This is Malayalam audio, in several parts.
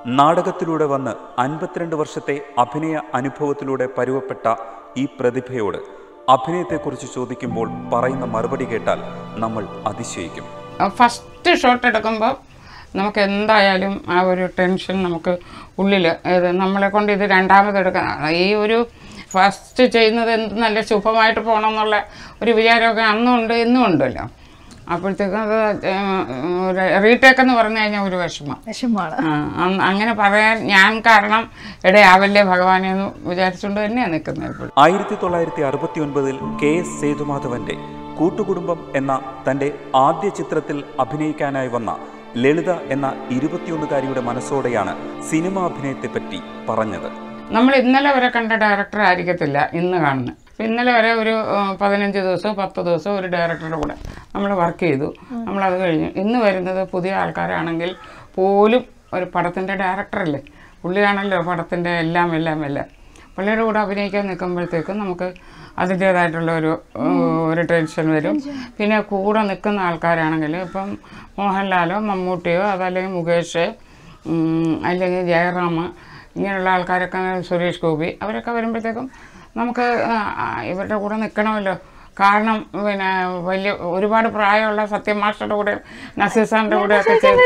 നാടകത്തിലൂടെ വന്ന് അൻപത്തിരണ്ട് വർഷത്തെ അഭിനയ അനുഭവത്തിലൂടെ പരുവപ്പെട്ട ഈ പ്രതിഭയോട് അഭിനയത്തെക്കുറിച്ച് ചോദിക്കുമ്പോൾ പറയുന്ന മറുപടി കേട്ടാൽ നമ്മൾ അതിശയിക്കും ഫസ്റ്റ് ഷോട്ട് എടുക്കുമ്പോൾ നമുക്ക് എന്തായാലും ആ ഒരു ടെൻഷൻ നമുക്ക് ഉള്ളിൽ ഇത് നമ്മളെ കൊണ്ട് ഇത് രണ്ടാമത് എടുക്കാൻ ഈ ഒരു ഫസ്റ്റ് ചെയ്യുന്നത് എന്ത് നല്ല ശുഭമായിട്ട് പോകണം എന്നുള്ള ഒരു വിചാരമൊക്കെ അന്നും ഉണ്ട് ഇന്നും ഉണ്ടല്ലോ അപ്പോഴത്തേക്കും അത് റീടേക്ക് എന്ന് പറഞ്ഞു കഴിഞ്ഞാൽ ഒരു വിഷമം വിഷമമാണ് ആ, അന്ന് അങ്ങനെ പറയാൻ ഞാൻ കാരണം ഇടയാവല്ലേ ഭഗവാനെ എന്ന് വിചാരിച്ചുകൊണ്ട് തന്നെയാണ് നിൽക്കുന്നത് ഇപ്പോൾ ആയിരത്തി തൊള്ളായിരത്തി അറുപത്തി ഒൻപതിൽ കെ എസ് സേതുമാധവന്റെ കൂട്ടുകുടുംബം എന്ന തന്റെ ആദ്യ ചിത്രത്തിൽ അഭിനയിക്കാനായി വന്ന ലളിത എന്ന ഇരുപത്തിയൊന്നുകാരിയുടെ മനസ്സോടെയാണ് സിനിമാ അഭിനയത്തെപ്പറ്റി പറഞ്ഞത് നമ്മൾ ഇന്നലെ വരെ കണ്ട ഡയറക്ടർ ആയിരിക്കത്തില്ല ഇന്ന് കാണുന്നത് അപ്പോൾ ഇന്നലെ വരെ ഒരു ആ, പതിനഞ്ച് ദിവസമോ പത്ത് ദിവസമോ ഒരു ഡയറക്ടറുടെ കൂടെ നമ്മൾ വർക്ക് ചെയ്തു നമ്മളത് കഴിഞ്ഞു ഇന്ന് വരുന്നത് പുതിയ ആൾക്കാരാണെങ്കിൽ പോലും ഒരു പടത്തിൻ്റെ ഡയറക്ടറല്ലേ പുള്ളിയാണല്ലോ പടത്തിൻ്റെ എല്ലാം എല്ലാം എല്ലാം പുള്ളിയുടെ കൂടെ അഭിനയിക്കാൻ നിൽക്കുമ്പോഴത്തേക്കും നമുക്ക് അതിൻ്റേതായിട്ടുള്ള ഒരു ആ, ഒരു ടെൻഷൻ വരും പിന്നെ കൂടെ നിൽക്കുന്ന ആൾക്കാരാണെങ്കിൽ ഇപ്പം മോഹൻലാലോ മമ്മൂട്ടിയോ അതല്ലെങ്കിൽ മുകേഷ് ഉം, അല്ലെങ്കിൽ ജയറാം ഇങ്ങനെയുള്ള ആൾക്കാരൊക്കെ സുരേഷ് ഗോപി അവരൊക്കെ വരുമ്പോഴത്തേക്കും നമുക്ക് ആ, ആ, ഇവരുടെ കൂടെ നിൽക്കണമല്ലോ കാരണം പിന്നെ വലിയ ഒരുപാട് പ്രായമുള്ള സത്യം മാസ്റ്ററുടെ കൂടെ നസീർ സാറിൻ്റെ കൂടെ ഒക്കെ ചെയ്ത്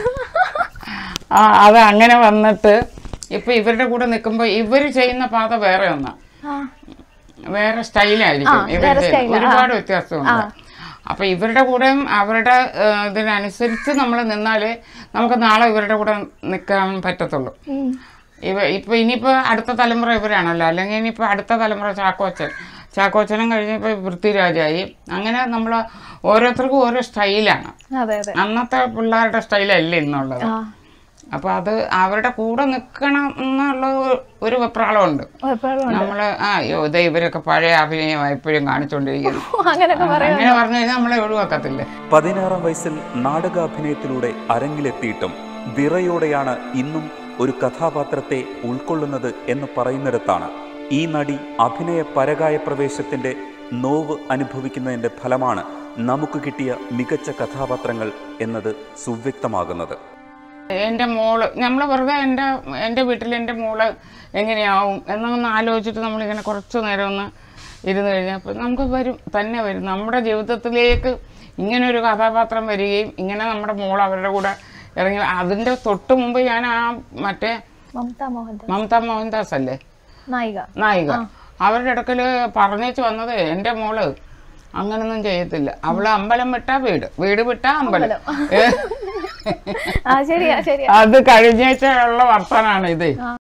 ആ അത് അങ്ങനെ വന്നിട്ട് ഇപ്പം ഇവരുടെ കൂടെ നിൽക്കുമ്പോൾ ഇവർ ചെയ്യുന്ന പാത വേറെ ഒന്നാണ് ആ, വേറെ സ്റ്റൈലായിരിക്കും ആ, ഇവർ വേറെ style ആ. ഒരുപാട് വ്യത്യാസമുണ്ട് അപ്പൊ ഇവരുടെ കൂടെയും അവരുടെ ആ, ഇതിനനുസരിച്ച് നമ്മൾ നിന്നാലേ നമുക്ക് നാളെ ഇവരുടെ കൂടെ നിൽക്കാൻ പറ്റത്തുള്ളൂ ഉം. ഇവ ഇപ്പൊ ഇനിയിപ്പോ അടുത്ത തലമുറ ഇവരാണല്ലോ അല്ലെങ്കിൽ ഇനിയിപ്പോ അടുത്ത തലമുറ ചാക്കോച്ചൻ ചാക്കോച്ചനും കഴിഞ്ഞപ്പോൾ പൃഥ്വിരാജായി അങ്ങനെ നമ്മൾ ഓരോരുത്തർക്കും ഓരോ സ്റ്റൈലാണ് അതെ അതെ അന്നത്തെ പിള്ളേരുടെ സ്റ്റൈലല്ല ഇന്നുള്ളത് ആ അപ്പൊ അത് അവരുടെ കൂടെ നിൽക്കണം എന്നുള്ള ഒരു- ഒരു വെപ്രാളമുണ്ട് എപ്പോഴും നമ്മള് ആ അയ്യോ ഇതേ ഇവരൊക്കെ പഴയ അഭിനയം എപ്പോഴും കാണിച്ചുകൊണ്ടിരിക്കുന്നു അങ്ങനെയൊക്കെ പറയാം അങ്ങനെ പറഞ്ഞു കഴിഞ്ഞാൽ നമ്മളെ ഒഴിവാക്കത്തില്ലേ പതിനാറാം വയസ്സിൽ നാടകാഭിനയത്തിലൂടെ അരങ്ങിലെത്തിയിട്ടും വിറയോടെയാണ് ഇന്നും ഒരു കഥാപാത്രത്തെ ഉൾക്കൊള്ളുന്നത് എന്ന് പറയുന്നിടത്താണ് ഈ നടി അഭിനയ പരകായ പ്രവേശത്തിന്റെ നോവ് അനുഭവിക്കുന്നതിന്റെ ഫലമാണ് നമുക്ക് കിട്ടിയ മികച്ച കഥാപാത്രങ്ങൾ എന്നത് സുവ്യക്തമാകുന്നത് എൻ്റെ മോള് നമ്മൾ വെറുതെ എൻ്റെ എൻ്റെ വീട്ടിൽ എൻ്റെ മോള് എങ്ങനെയാവും എന്നൊന്ന് ആലോചിച്ചിട്ട് നമ്മളിങ്ങനെ കുറച്ച് നേരം ഒന്ന് ഇരുന്ന് കഴിഞ്ഞപ്പോൾ നമുക്ക് വരും തന്നെ വരും നമ്മുടെ ജീവിതത്തിലേക്ക് ഇങ്ങനെ ഒരു കഥാപാത്രം വരികയും ഇങ്ങനെ നമ്മുടെ മോൾ അവരുടെ കൂടെ ഇറങ്ങി അതിൻ്റെ തൊട്ട് മുമ്പ് ഞാൻ ആ മറ്റേ മമത മോഹൻദാസ് മമത മോഹൻദാസ് അല്ലേ നായിക നായിക അവരുടെ ഇടയ്ക്കൽ പറഞ്ഞേച്ച് വന്നത് എൻ്റെ മോള് അങ്ങനൊന്നും ചെയ്യത്തില്ല അവള് അമ്പലം വിട്ടാ വീട് വീട് വിട്ടാ അമ്പലം ആ ശരിയാ ശരിയാ അത് കഴിഞ്ഞേച്ചുള്ള വർത്താനാണ് ഇത്